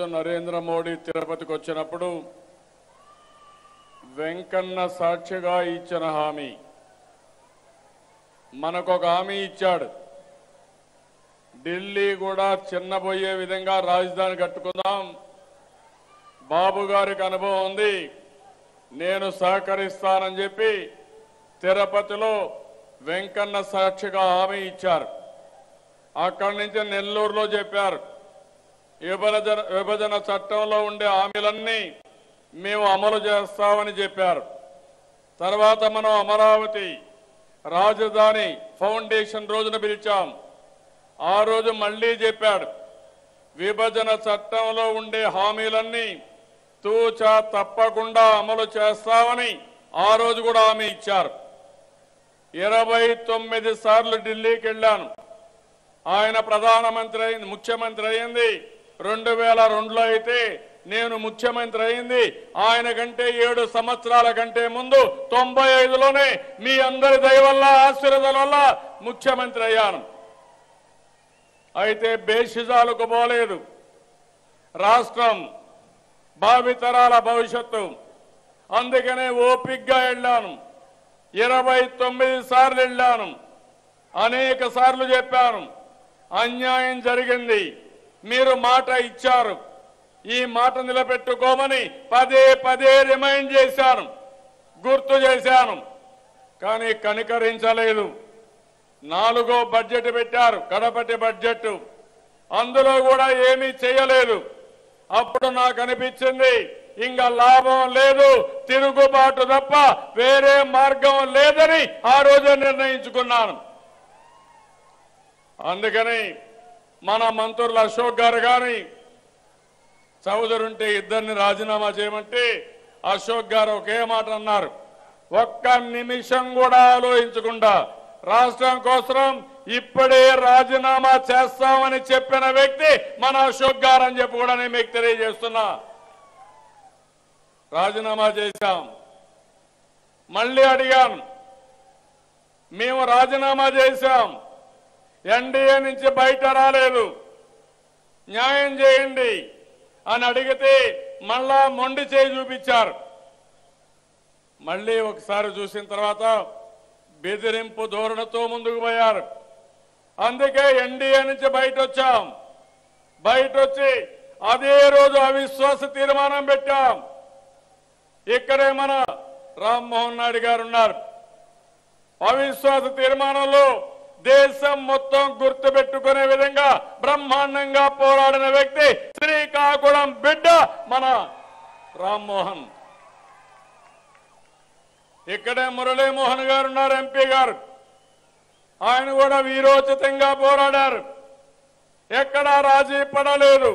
నరేంద్ర మోడీ తిరుపతికి వచ్చినప్పుడు వెంకన్న సాక్షిగా ఇచ్చిన హామీ మనకొక హామీ ఇచ్చాడు ఢిల్లీ కూడా చిన్నబోయే విధంగా రాజధాని కట్టుకుందాం బాబు గారికి అనుభవం ఉంది నేను సహకరిస్తానని చెప్పి తిరుపతిలో వెంకన్న సాక్షిగా హామీ ఇచ్చారు అక్కడి నుంచి నెల్లూరులో చెప్పారు విభజన విభజన చట్టంలో ఉండే హామీలన్నీ మేము అమలు చేస్తామని చెప్పారు తర్వాత మనం అమరావతి రాజధాని ఫౌండేషన్ రోజున పిలిచాం ఆ రోజు మళ్ళీ చెప్పాడు విభజన చట్టంలో ఉండే హామీలన్నీ తూచా తప్పకుండా అమలు చేస్తామని ఆ రోజు కూడా హామీ ఇచ్చారు ఇరవై తొమ్మిది సార్లు ఢిల్లీకి వెళ్ళాను ఆయన ప్రధానమంత్రి అయింది ముఖ్యమంత్రి అయింది రెండు వేల రెండులో అయితే నేను ముఖ్యమంత్రి అయింది ఆయన కంటే ఏడు సంవత్సరాల కంటే ముందు తొంభై ఐదులోనే మీ అందరి దయ వల్ల ఆశీర్వాదం వల్ల ముఖ్యమంత్రి అయ్యాను అయితే బేషిజాలకు పోలేదు రాష్ట్రం భావితరాల భవిష్యత్తు అందుకనే ఓపిగ్గా వెళ్ళాను ఇరవై తొమ్మిది సార్లు వెళ్ళాను అనేక సార్లు చెప్పాను అన్యాయం జరిగింది మీరు మాట ఇచ్చారు ఈ మాట నిలబెట్టుకోమని పదే పదే రిమైండ్ చేశాను గుర్తు చేశాను కానీ కనికరించలేదు నాలుగో బడ్జెట్ పెట్టారు కడపటి బడ్జెట్ అందులో కూడా ఏమీ చేయలేదు అప్పుడు నాకు అనిపించింది ఇంకా లాభం లేదు తిరుగుబాటు తప్ప వేరే మార్గం లేదని ఆ రోజే నిర్ణయించుకున్నాను అందుకని మన మంత్రులు అశోక్ గారు కానీ చౌదరి ఉంటే ఇద్దరిని రాజీనామా చేయమంటే అశోక్ గారు ఒకే మాట అన్నారు ఒక్క నిమిషం కూడా ఆలోచించకుండా రాష్ట్రం కోసం ఇప్పుడే రాజీనామా చేస్తామని చెప్పిన వ్యక్తి మన అశోక్ గారు అని చెప్పి కూడా నేను మీకు తెలియజేస్తున్నా రాజీనామా చేశాం మళ్ళీ అడిగాను మేము రాజీనామా చేశాం ఎన్డీఏ నుంచి బయట రాలేదు న్యాయం చేయండి అని అడిగితే మళ్ళా మొండి చేయి చూపించారు మళ్ళీ ఒకసారి చూసిన తర్వాత బెదిరింపు ధోరణితో ముందుకు పోయారు అందుకే ఎన్డీఏ నుంచి బయట వచ్చాం బయట వచ్చి అదే రోజు అవిశ్వాస తీర్మానం పెట్టాం ఇక్కడే మన రామ్మోహన్ నాయుడు గారు ఉన్నారు అవిశ్వాస తీర్మానంలో దేశం మొత్తం గుర్తు పెట్టుకునే విధంగా బ్రహ్మాండంగా పోరాడిన వ్యక్తి శ్రీకాకుళం బిడ్డ మన రామ్మోహన్ ఇక్కడే మురళీమోహన్ గారు ఉన్నారు ఎంపీ గారు ఆయన కూడా వీరోచితంగా పోరాడారు ఎక్కడా రాజీ పడలేదు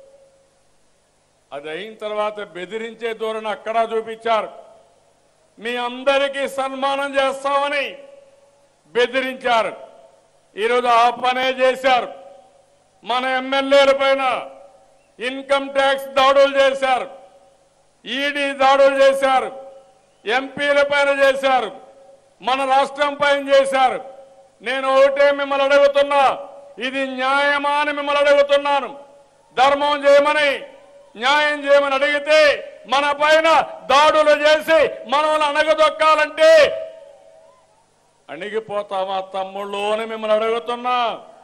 అది అయిన తర్వాత బెదిరించే ధోరణి అక్కడా చూపించారు మీ అందరికీ సన్మానం చేస్తామని బెదిరించారు ఈరోజు ఆ పనే చేశారు మన ఎమ్మెల్యేల పైన ఇన్కమ్ ట్యాక్స్ దాడులు చేశారు ఈడీ దాడులు చేశారు ఎంపీల పైన చేశారు మన రాష్ట్రం పైన చేశారు నేను ఒకటే మిమ్మల్ని అడుగుతున్నా ఇది న్యాయమా అని మిమ్మల్ని అడుగుతున్నాను ధర్మం చేయమని న్యాయం చేయమని అడిగితే మన పైన దాడులు చేసి మనల్ని అణగదొక్కాలంటే అణిగిపోతామా తమ్ముళ్ళు అని మిమ్మల్ని అడుగుతున్నా